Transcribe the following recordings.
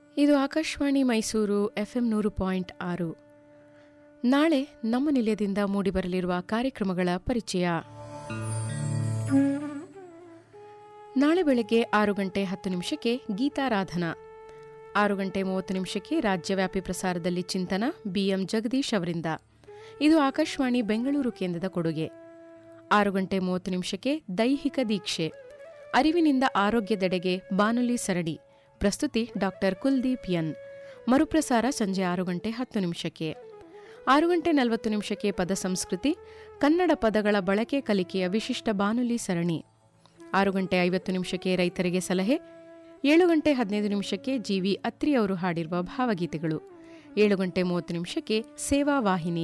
ಇದು ಆಕಾಶವಾಣಿ ಮೈಸೂರು ಎಫ್ಎಂ ನೂರು ಪಾಯಿಂಟ್ ಆರು ನಾಳೆ ನಮ್ಮ ನಿಲಯದಿಂದ ಮೂಡಿಬರಲಿರುವ ಕಾರ್ಯಕ್ರಮಗಳ ಪರಿಚಯ ನಾಳೆ ಬೆಳಗ್ಗೆ ಆರು ಗಂಟೆ ಹತ್ತು ನಿಮಿಷಕ್ಕೆ ಗೀತಾರಾಧನಾ ಆರು ಗಂಟೆ ಮೂವತ್ತು ನಿಮಿಷಕ್ಕೆ ರಾಜ್ಯವ್ಯಾಪಿ ಪ್ರಸಾರದಲ್ಲಿ ಚಿಂತನ ಬಿಎಂ ಜಗದೀಶ್ ಅವರಿಂದ ಇದು ಆಕಾಶವಾಣಿ ಬೆಂಗಳೂರು ಕೇಂದ್ರದ ಕೊಡುಗೆ ಆರು ಗಂಟೆ ಮೂವತ್ತು ನಿಮಿಷಕ್ಕೆ ದೈಹಿಕ ದೀಕ್ಷೆ ಅರಿವಿನಿಂದ ಆರೋಗ್ಯದೆಡೆಗೆ ಬಾನುಲಿ ಸರಣಿ ಪ್ರಸ್ತುತಿ ಡಾಕ್ಟರ್ ಕುಲ್ದೀಪ್ ಎನ್ ಮರುಪ್ರಸಾರ ಸಂಜೆ ಆರು ಗಂಟೆ ಹತ್ತು ನಿಮಿಷಕ್ಕೆ ಆರು ಗಂಟೆ ನಲವತ್ತು ನಿಮಿಷಕ್ಕೆ ಪದ ಸಂಸ್ಕೃತಿ ಕನ್ನಡ ಪದಗಳ ಬಳಕೆ ಕಲಿಕೆಯ ವಿಶಿಷ್ಟ ಬಾನುಲಿ ಸರಣಿ ಆರು ಗಂಟೆ ಐವತ್ತು ನಿಮಿಷಕ್ಕೆ ರೈತರಿಗೆ ಸಲಹೆ ಏಳು ಗಂಟೆ ಹದಿನೈದು ನಿಮಿಷಕ್ಕೆ ಜಿವಿ ಅತ್ರಿ ಅವರು ಹಾಡಿರುವ ಭಾವಗೀತೆಗಳು ಏಳು ಗಂಟೆ ಮೂವತ್ತು ನಿಮಿಷಕ್ಕೆ ಸೇವಾ ವಾಹಿನಿ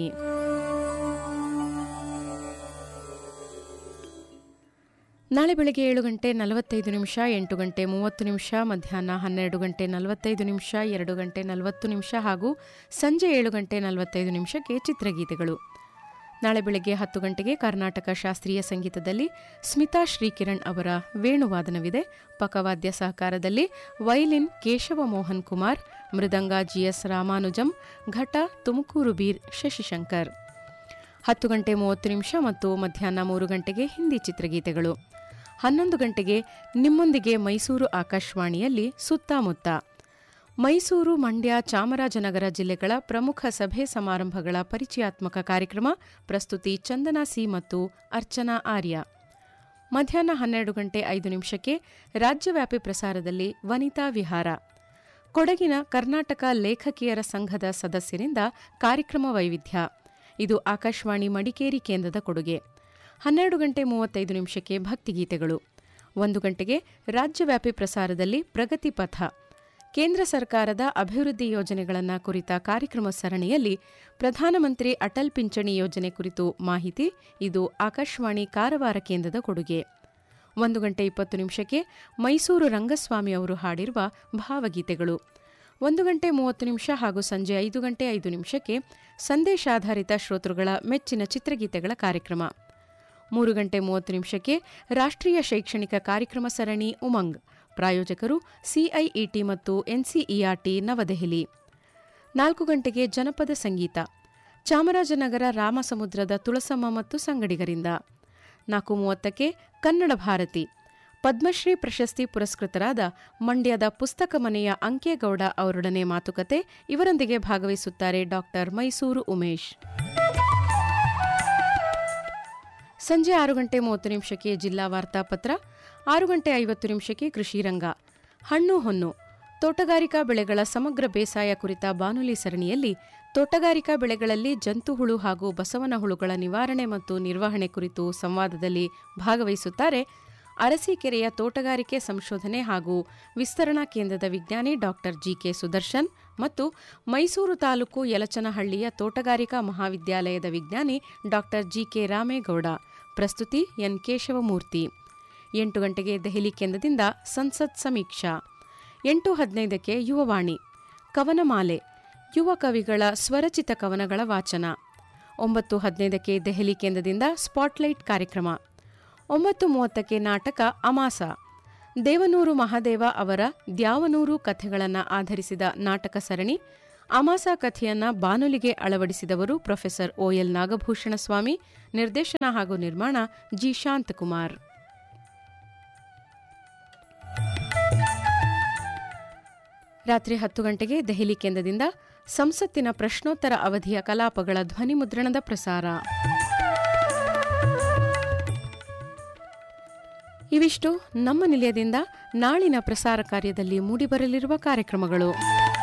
ನಾಳೆ ಬೆಳಗ್ಗೆ ಏಳು ಗಂಟೆ ನಲವತ್ತೈದು ನಿಮಿಷ ಎಂಟು ಗಂಟೆ ಮೂವತ್ತು ನಿಮಿಷ ಮಧ್ಯಾಹ್ನ ಹನ್ನೆರಡು ಗಂಟೆ ನಲವತ್ತೈದು ನಿಮಿಷ ಎರಡು ಗಂಟೆ ನಲವತ್ತು ನಿಮಿಷ ಹಾಗೂ ಸಂಜೆ ಏಳು ಗಂಟೆ ನಲವತ್ತೈದು ನಿಮಿಷಕ್ಕೆ ಚಿತ್ರಗೀತೆಗಳು ನಾಳೆ ಬೆಳಗ್ಗೆ ಹತ್ತು ಗಂಟೆಗೆ ಕರ್ನಾಟಕ ಶಾಸ್ತ್ರೀಯ ಸಂಗೀತದಲ್ಲಿ ಸ್ಮಿತಾ ಶ್ರೀಕಿರಣ್ ಅವರ ವೇಣುವಾದನವಿದೆ ಪಕವಾದ್ಯ ಸಹಕಾರದಲ್ಲಿ ವೈಲಿನ್ ಕೇಶವ ಮೋಹನ್ ಕುಮಾರ್ ಮೃದಂಗ ಜಿಎಸ್ ರಾಮಾನುಜಂ ಘಟ ತುಮಕೂರು ಬೀರ್ ಶಶಿಶಂಕರ್ ಹತ್ತು ಗಂಟೆ ಮೂವತ್ತು ನಿಮಿಷ ಮತ್ತು ಮಧ್ಯಾಹ್ನ ಮೂರು ಗಂಟೆಗೆ ಹಿಂದಿ ಚಿತ್ರಗೀತೆಗಳು ಹನ್ನೊಂದು ಗಂಟೆಗೆ ನಿಮ್ಮೊಂದಿಗೆ ಮೈಸೂರು ಆಕಾಶವಾಣಿಯಲ್ಲಿ ಸುತ್ತಮುತ್ತ ಮೈಸೂರು ಮಂಡ್ಯ ಚಾಮರಾಜನಗರ ಜಿಲ್ಲೆಗಳ ಪ್ರಮುಖ ಸಭೆ ಸಮಾರಂಭಗಳ ಪರಿಚಯಾತ್ಮಕ ಕಾರ್ಯಕ್ರಮ ಪ್ರಸ್ತುತಿ ಚಂದನಾ ಸಿ ಮತ್ತು ಅರ್ಚನಾ ಆರ್ಯ ಮಧ್ಯಾಹ್ನ ಹನ್ನೆರಡು ಗಂಟೆ ಐದು ನಿಮಿಷಕ್ಕೆ ರಾಜ್ಯವ್ಯಾಪಿ ಪ್ರಸಾರದಲ್ಲಿ ವನಿತಾ ವಿಹಾರ ಕೊಡಗಿನ ಕರ್ನಾಟಕ ಲೇಖಕಿಯರ ಸಂಘದ ಸದಸ್ಯರಿಂದ ಕಾರ್ಯಕ್ರಮ ವೈವಿಧ್ಯ ಇದು ಆಕಾಶವಾಣಿ ಮಡಿಕೇರಿ ಕೇಂದ್ರದ ಕೊಡುಗೆ ಹನ್ನೆರಡು ಗಂಟೆ ಮೂವತ್ತೈದು ನಿಮಿಷಕ್ಕೆ ಭಕ್ತಿಗೀತೆಗಳು ಒಂದು ಗಂಟೆಗೆ ರಾಜ್ಯವ್ಯಾಪಿ ಪ್ರಸಾರದಲ್ಲಿ ಪ್ರಗತಿ ಪಥ ಕೇಂದ್ರ ಸರ್ಕಾರದ ಅಭಿವೃದ್ಧಿ ಯೋಜನೆಗಳನ್ನು ಕುರಿತ ಕಾರ್ಯಕ್ರಮ ಸರಣಿಯಲ್ಲಿ ಪ್ರಧಾನಮಂತ್ರಿ ಅಟಲ್ ಪಿಂಚಣಿ ಯೋಜನೆ ಕುರಿತು ಮಾಹಿತಿ ಇದು ಆಕಾಶವಾಣಿ ಕಾರವಾರ ಕೇಂದ್ರದ ಕೊಡುಗೆ ಒಂದು ಗಂಟೆ ಇಪ್ಪತ್ತು ನಿಮಿಷಕ್ಕೆ ಮೈಸೂರು ರಂಗಸ್ವಾಮಿ ಅವರು ಹಾಡಿರುವ ಭಾವಗೀತೆಗಳು ಒಂದು ಗಂಟೆ ಮೂವತ್ತು ನಿಮಿಷ ಹಾಗೂ ಸಂಜೆ ಐದು ಗಂಟೆ ಐದು ನಿಮಿಷಕ್ಕೆ ಸಂದೇಶಾಧಾರಿತ ಶ್ರೋತೃಗಳ ಮೆಚ್ಚಿನ ಚಿತ್ರಗೀತೆಗಳ ಕಾರ್ಯಕ್ರಮ ಮೂರು ಗಂಟೆ ಮೂವತ್ತು ನಿಮಿಷಕ್ಕೆ ರಾಷ್ಟ್ರೀಯ ಶೈಕ್ಷಣಿಕ ಕಾರ್ಯಕ್ರಮ ಸರಣಿ ಉಮಂಗ್ ಪ್ರಾಯೋಜಕರು ಸಿಐಇಟಿ ಮತ್ತು ಎನ್ಸಿಇಆರ್ಟಿ ನವದೆಹಲಿ ನಾಲ್ಕು ಗಂಟೆಗೆ ಜನಪದ ಸಂಗೀತ ಚಾಮರಾಜನಗರ ರಾಮಸಮುದ್ರದ ತುಳಸಮ್ಮ ಮತ್ತು ಸಂಗಡಿಗರಿಂದ ನಾಲ್ಕು ಮೂವತ್ತಕ್ಕೆ ಕನ್ನಡ ಭಾರತಿ ಪದ್ಮಶ್ರೀ ಪ್ರಶಸ್ತಿ ಪುರಸ್ಕೃತರಾದ ಮಂಡ್ಯದ ಪುಸ್ತಕ ಮನೆಯ ಅಂಕೇಗೌಡ ಅವರೊಡನೆ ಮಾತುಕತೆ ಇವರೊಂದಿಗೆ ಭಾಗವಹಿಸುತ್ತಾರೆ ಡಾಕ್ಟರ್ ಮೈಸೂರು ಉಮೇಶ್ ಸಂಜೆ ಆರು ಗಂಟೆ ಮೂವತ್ತು ನಿಮಿಷಕ್ಕೆ ಜಿಲ್ಲಾ ವಾರ್ತಾಪತ್ರ ಆರು ಗಂಟೆ ಐವತ್ತು ನಿಮಿಷಕ್ಕೆ ಕೃಷಿ ರಂಗ ಹಣ್ಣು ಹೊನ್ನು ತೋಟಗಾರಿಕಾ ಬೆಳೆಗಳ ಸಮಗ್ರ ಬೇಸಾಯ ಕುರಿತ ಬಾನುಲಿ ಸರಣಿಯಲ್ಲಿ ತೋಟಗಾರಿಕಾ ಬೆಳೆಗಳಲ್ಲಿ ಜಂತುಹುಳು ಹಾಗೂ ಬಸವನ ಹುಳುಗಳ ನಿವಾರಣೆ ಮತ್ತು ನಿರ್ವಹಣೆ ಕುರಿತು ಸಂವಾದದಲ್ಲಿ ಭಾಗವಹಿಸುತ್ತಾರೆ ಅರಸೀಕೆರೆಯ ತೋಟಗಾರಿಕೆ ಸಂಶೋಧನೆ ಹಾಗೂ ವಿಸ್ತರಣಾ ಕೇಂದ್ರದ ವಿಜ್ಞಾನಿ ಡಾಕ್ಟರ್ ಜಿಕೆ ಸುದರ್ಶನ್ ಮತ್ತು ಮೈಸೂರು ತಾಲೂಕು ಯಲಚನಹಳ್ಳಿಯ ತೋಟಗಾರಿಕಾ ಮಹಾವಿದ್ಯಾಲಯದ ವಿಜ್ಞಾನಿ ಡಾಕ್ಟರ್ ಜಿಕೆ ರಾಮೇಗೌಡ ಪ್ರಸ್ತುತಿ ಎನ್ ಕೇಶವಮೂರ್ತಿ ಎಂಟು ಗಂಟೆಗೆ ದೆಹಲಿ ಕೇಂದ್ರದಿಂದ ಸಂಸತ್ ಸಮೀಕ್ಷಾ ಎಂಟು ಹದಿನೈದಕ್ಕೆ ಯುವವಾಣಿ ಕವನಮಾಲೆ ಯುವ ಕವಿಗಳ ಸ್ವರಚಿತ ಕವನಗಳ ವಾಚನ ಒಂಬತ್ತು ಹದಿನೈದಕ್ಕೆ ದೆಹಲಿ ಕೇಂದ್ರದಿಂದ ಸ್ಪಾಟ್ಲೈಟ್ ಕಾರ್ಯಕ್ರಮ ಒಂಬತ್ತು ಮೂವತ್ತಕ್ಕೆ ನಾಟಕ ಅಮಾಸ ದೇವನೂರು ಮಹಾದೇವ ಅವರ ದ್ಯಾವನೂರು ಕಥೆಗಳನ್ನು ಆಧರಿಸಿದ ನಾಟಕ ಸರಣಿ ಅಮಾಸ ಕಥೆಯನ್ನ ಬಾನುಲಿಗೆ ಅಳವಡಿಸಿದವರು ಪ್ರೊಫೆಸರ್ ಓಎಲ್ ನಾಗಭೂಷಣ ಸ್ವಾಮಿ ನಿರ್ದೇಶನ ಹಾಗೂ ನಿರ್ಮಾಣ ಜಿ ಶಾಂತಕುಮಾರ್ ರಾತ್ರಿ ಹತ್ತು ಗಂಟೆಗೆ ದೆಹಲಿ ಕೇಂದ್ರದಿಂದ ಸಂಸತ್ತಿನ ಪ್ರಶ್ನೋತ್ತರ ಅವಧಿಯ ಕಲಾಪಗಳ ಧ್ವನಿಮುದ್ರಣದ ಪ್ರಸಾರ ಇವಿಷ್ಟು ನಮ್ಮ ನಿಲಯದಿಂದ ನಾಳಿನ ಪ್ರಸಾರ ಕಾರ್ಯದಲ್ಲಿ ಮೂಡಿಬರಲಿರುವ ಕಾರ್ಯಕ್ರಮಗಳು